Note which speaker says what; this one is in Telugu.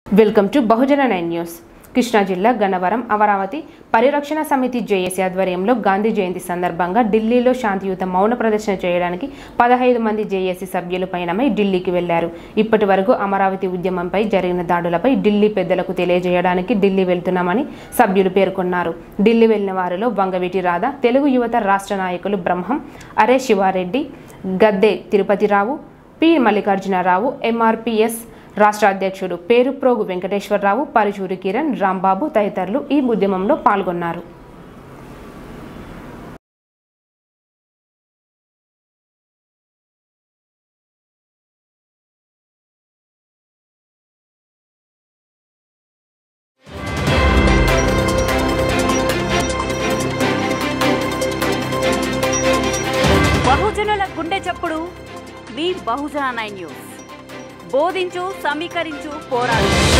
Speaker 1: welcome to Bahujana nine news Krishna జిల్లా గన్నవరం అమరావతి పరిరక్షణ సమితి జేఏసీ ఆధ్వర్యంలో గాంధీ జయంతి సందర్భంగా ఢిల్లీలో శాంతియుత మౌన ప్రదర్శన చేయడానికి పదహైదు మంది జేఏసీ సభ్యులు పయనమై ఢిల్లీకి వెళ్లారు ఇప్పటి వరకు అమరావతి ఉద్యమంపై జరిగిన దాడులపై ఢిల్లీ పెద్దలకు తెలియజేయడానికి ఢిల్లీ వెళ్తున్నామని సభ్యులు పేర్కొన్నారు ఢిల్లీ వెళ్లిన వారిలో వంగవీటి రాధ తెలుగు యువత రాష్ట్ర నాయకులు బ్రహ్మం అరే శివారెడ్డి గద్దె తిరుపతిరావు పి మల్లికార్జునరావు ఎంఆర్పిఎస్ రాష్ట్ర అధ్యక్షుడు పేరుప్రోగు వెంకటేశ్వరరావు పరుచూరి కిరణ్ రాంబాబు తదితరులు ఈ ఉద్యమంలో పాల్గొన్నారు
Speaker 2: బహుజనుల గుండె చప్పుడు వి బహుజన నైన్ న్యూస్ బోధించు సమీకరించు పోరాడు